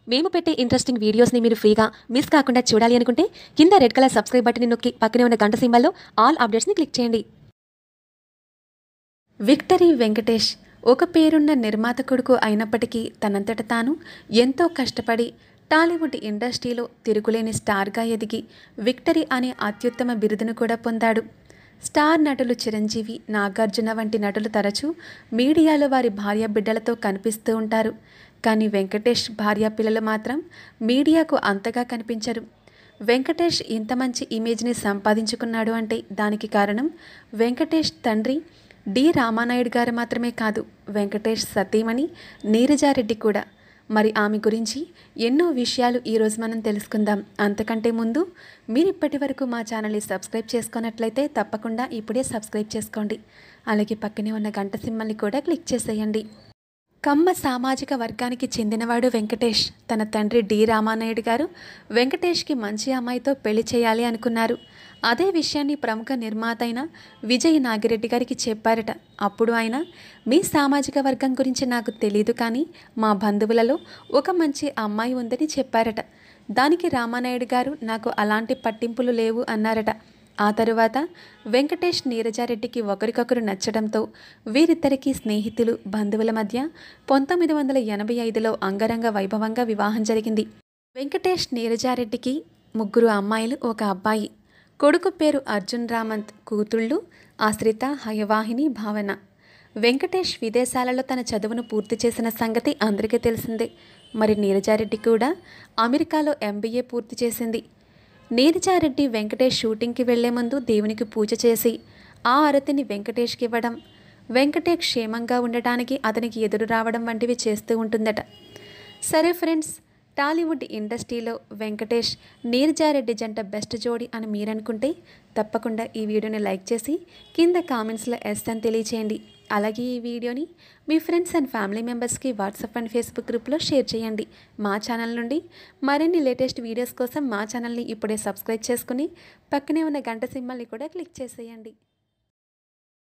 మేము పెట్టే ఇంట్రెస్టింగ్ వీడియోస్ని మీరు ఫ్రీగా మిస్ కాకుండా చూడాలి అనుకుంటే కింద రెడ్ కలర్ సబ్స్క్రైబ్ బటన్ నొక్కి పక్కనే ఉన్న గంట సింబల్లో ఆల్ అప్డేట్స్ని క్లిక్ చేయండి విక్టరీ వెంకటేష్ ఒక పేరున్న నిర్మాత కొడుకు అయినప్పటికీ తనంతట తాను ఎంతో కష్టపడి టాలీవుడ్ ఇండస్ట్రీలో తిరుగులేని స్టార్గా ఎదిగి విక్టరీ అనే అత్యుత్తమ బిరుదును కూడా పొందాడు స్టార్ నటులు చిరంజీవి నాగార్జున వంటి నటులు తరచూ మీడియాలో వారి భార్య బిడ్డలతో కనిపిస్తూ ఉంటారు కానీ వెంకటేష్ భార్య పిల్లలు మాత్రం మీడియాకు అంతగా కనిపించరు వెంకటేష్ ఇంత మంచి ఇమేజ్ని సంపాదించుకున్నాడు అంటే దానికి కారణం వెంకటేష్ తండ్రి డి రామానాయుడు గారు మాత్రమే కాదు వెంకటేష్ సతీమణి నీరజారెడ్డి కూడా మరి ఆమె గురించి ఎన్నో విషయాలు ఈరోజు మనం తెలుసుకుందాం అంతకంటే ముందు మీరు ఇప్పటి వరకు మా ఛానల్ని సబ్స్క్రైబ్ చేసుకున్నట్లయితే తప్పకుండా ఇప్పుడే సబ్స్క్రైబ్ చేసుకోండి అలాగే పక్కనే ఉన్న గంట సింబల్ని కూడా క్లిక్ చేసేయండి కమ్మ సామాజిక వర్గానికి చెందినవాడు వెంకటేష్ తన తండ్రి డి రామానాయుడు గారు వెంకటేష్కి మంచి అమ్మాయితో పెళ్లి చేయాలి అనుకున్నారు అదే విషయాన్ని ప్రముఖ నిర్మాత అయిన విజయ్ నాగిరెడ్డి గారికి చెప్పారట అప్పుడు ఆయన మీ సామాజిక వర్గం గురించి నాకు తెలియదు కానీ మా బంధువులలో ఒక మంచి అమ్మాయి ఉందని చెప్పారట దానికి రామానాయుడు గారు నాకు అలాంటి పట్టింపులు లేవు అన్నారట ఆ తరువాత వెంకటేష్ నీరజారెడ్డికి ఒకరికొకరు నచ్చడంతో వీరిద్దరికీ స్నేహితులు బంధువుల మధ్య పంతొమ్మిది వందల ఎనభై ఐదులో అంగరంగ వైభవంగా వివాహం జరిగింది వెంకటేష్ నీరజారెడ్డికి ముగ్గురు అమ్మాయిలు ఒక అబ్బాయి కొడుకు పేరు అర్జున్ రామంత్ కూతుళ్ళు ఆశ్రిత హయవాహిని భావన వెంకటేష్ విదేశాలలో తన చదువును పూర్తి చేసిన సంగతి అందరికీ తెలిసిందే మరి నీరజారెడ్డి కూడా అమెరికాలో ఎంబీఏ పూర్తి చేసింది నీరజారెడ్డి వెంకటేష్ షూటింగ్కి వెళ్లే ముందు దేవునికి పూజ చేసి ఆ అరతిని వెంకటేష్కి ఇవ్వడం వెంకటేష్ క్షేమంగా ఉండటానికి అతనికి ఎదురు రావడం వంటివి చేస్తూ ఉంటుందట సరే ఫ్రెండ్స్ టాలీవుడ్ ఇండస్ట్రీలో వెంకటేష్ నీరజారెడ్డి జంట బెస్ట్ జోడి అని మీరనుకుంటే తప్పకుండా ఈ వీడియోని లైక్ చేసి కింద కామెంట్స్లో ఎస్ అని తెలియచేయండి అలాగే ఈ వీడియోని మీ ఫ్రెండ్స్ అండ్ ఫ్యామిలీ మెంబర్స్కి వాట్సాప్ అండ్ ఫేస్బుక్ గ్రూప్లో షేర్ చేయండి మా ఛానల్ నుండి మరిన్ని లేటెస్ట్ వీడియోస్ కోసం మా ఛానల్ని ఇప్పుడే సబ్స్క్రైబ్ చేసుకుని పక్కనే ఉన్న గంట సింబల్ని కూడా క్లిక్ చేసేయండి